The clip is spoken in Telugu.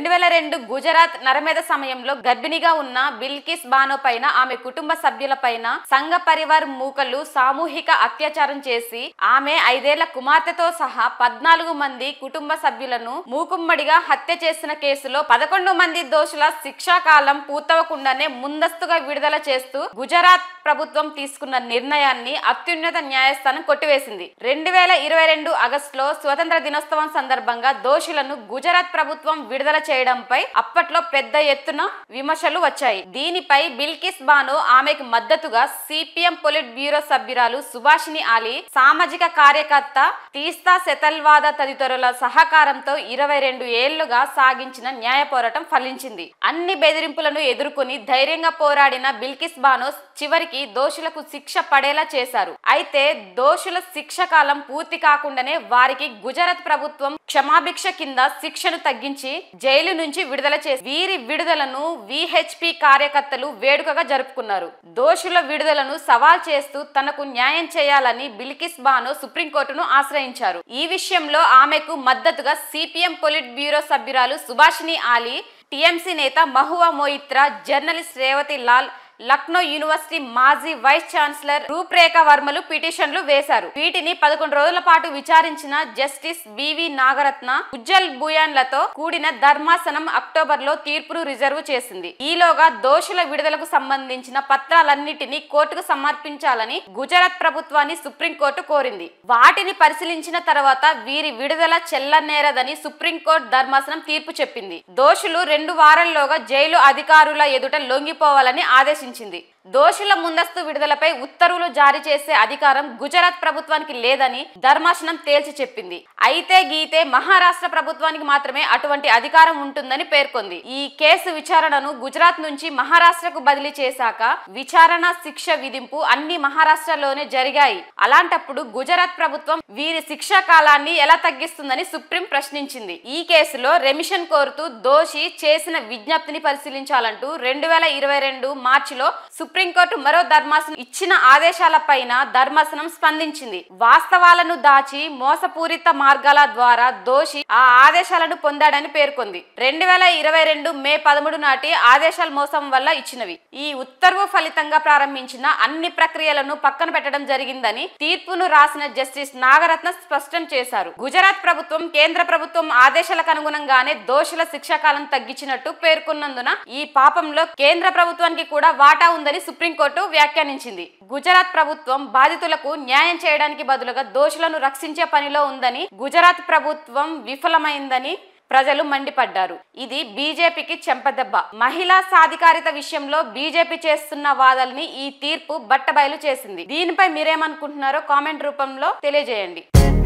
రెండు వేల రెండు గుజరాత్ నరమేధ సమయంలో గర్భిణిగా ఉన్న బిల్కిస్ బానో పైన ఆమె కుటుంబ సభ్యుల పైన సంఘ పరివార్ మూకలు సామూహిక అత్యాచారం చేసి ఆమె ఐదేళ్ల కుమార్తెతో సహా పద్నాలుగు మంది కుటుంబ సభ్యులను మూకుమ్మడిగా హత్య చేసిన కేసులో పదకొండు మంది దోషుల శిక్షాకాలం పూర్తవకుండానే ముందస్తుగా విడుదల చేస్తూ గుజరాత్ ప్రభుత్వం తీసుకున్న నిర్ణయాన్ని అత్యున్నత న్యాయస్థానం కొట్టివేసింది రెండు వేల ఇరవై రెండు ఆగస్టులో స్వతంత్ర దినోత్సవం సందర్భంగా దోషులను గుజరాత్ ప్రభుత్వం విడుదల చేయడంపై అప్పట్లో పెద్ద ఎత్తున విమర్శలు వచ్చాయి దీనిపై బిల్కిస్ బాను ఆమెకు మద్దతుగా సిపిఎం పొలిట్ బ్యూరో సభ్యురాలు సుభాషిణి ఆలీ సామాజిక కార్యకర్త తీస్తా సెతల్వాద తదితరుల సహకారంతో ఇరవై రెండు ఏళ్లుగా సాగించిన న్యాయ పోరాటం ఫలించింది అన్ని బెదిరింపులను ఎదుర్కొని ధైర్యంగా పోరాడిన బిల్కిస్ బాను చివరికి దోషులకు శిక్ష పడేలా చేశారు అయితే దోషుల శిక్ష కాలం పూర్తి కాకుండానే వారికి గుజరాత్ ప్రభుత్వం క్షమాభిక్ష కింద శిక్షను తగ్గించి జైలు నుంచి విడుదల చేసి వీరి విడుదలను విహెచ్పి కార్యకర్తలు వేడుకగా జరుపుకున్నారు దోషుల విడుదలను సవాల్ చేస్తూ తనకు న్యాయం చేయాలని బిల్కిస్ బాను సుప్రీంకోర్టును ఆశ్రయించారు ఈ విషయంలో ఆమెకు మద్దతుగా సిపిఎం పొలిట్ బ్యూరో సభ్యురాలు సుభాషిణి ఆలీ టిఎంసీ నేత మహువా మోయిత్రా జర్నలిస్ట్ రేవతి లాల్ లక్నో యూనివర్సిటీ మాజీ వైస్ ఛాన్సలర్ రూప్రేఖ వర్మలు పిటిషన్లు వేశారు వీటిని పదకొండు రోజుల పాటు విచారించిన జస్టిస్ బివి నాగరత్న ఉజ్జల్ బుయాన్లతో కూడిన ధర్మాసనం అక్టోబర్ లో తీర్పును రిజర్వ్ చేసింది ఈలోగా దోషుల విడుదలకు సంబంధించిన పత్రాలన్నిటినీ కోర్టుకు సమర్పించాలని గుజరాత్ ప్రభుత్వాన్ని సుప్రీంకోర్టు కోరింది వాటిని పరిశీలించిన తర్వాత వీరి విడుదల చెల్లనేరదని సుప్రీంకోర్టు ధర్మాసనం తీర్పు చెప్పింది దోషులు రెండు వారాల్లోగా జైలు అధికారుల ఎదుట లొంగిపోవాలని ఆదేశించింది దోషుల ముందస్తు విడుదలపై ఉత్తర్వులు జారీ చేసే అధికారం గుజరాత్ ప్రభుత్వానికి లేదని ధర్మాసనం తేల్చి చెప్పింది అయితే గీతే మహారాష్ట్ర ప్రభుత్వానికి మాత్రమే అటువంటి అధికారం ఉంటుందని పేర్కొంది ఈ కేసు విచారణను గుజరాత్ నుంచి మహారాష్ట్రకు బదిలీ చేశాక విచారణ శిక్ష విధింపు అన్ని మహారాష్ట్రలోనే జరిగాయి అలాంటప్పుడు గుజరాత్ ప్రభుత్వం వీరి శిక్షా కాలాన్ని ఎలా తగ్గిస్తుందని సుప్రీం ప్రశ్నించింది ఈ కేసులో రెమిషన్ కోరుతూ దోషి చేసిన విజ్ఞప్తిని పరిశీలించాలంటూ రెండు వేల ఇరవై రెండు మార్చిలో సుప్రీంకోర్టు మరో ధర్మాసనం ఇచ్చిన ఆదేశాలపైన ధర్మాసనం స్పందించింది వాస్తవాలను దాచి మోసపూరిత మార్గాల ద్వారా దోషి ఆ ఆదేశాలను పొందాడని పేర్కొంది రెండు వేల ఇరవై రెండు మే పదమూడు నాటి ఆదేశాల మోసం వల్ల ఇచ్చినవి ఈ ఉత్తర్వు ఫలితంగా ప్రారంభించిన అన్ని ప్రక్రియలను పక్కన పెట్టడం జరిగిందని తీర్పును రాసిన జస్టిస్ నాగరత్న స్పష్టం చేశారు గుజరాత్ ప్రభుత్వం కేంద్ర ప్రభుత్వం ఆదేశాలకు అనుగుణంగానే దోషుల శిక్షాకాలం తగ్గించినట్టు పేర్కొన్నందున ఈ పాపంలో కేంద్ర ప్రభుత్వానికి కూడా వాటా ఉందని సుప్రీంకోర్టు వ్యాఖ్యానించింది గుజరాత్ ప్రభుత్వం బాధితులకు న్యాయం చేయడానికి బదులుగా దోషులను రక్షించే పనిలో ఉందని గుజరాత్ ప్రభుత్వం విఫలమైందని ప్రజలు మండిపడ్డారు ఇది బీజేపీకి చెంపదెబ్బ మహిళా సాధికారిత విషయంలో బీజేపీ చేస్తున్న వాదల్ని ఈ తీర్పు బట్టబయలు చేసింది దీనిపై మీరేమనుకుంటున్నారో కామెంట్ రూపంలో తెలియజేయండి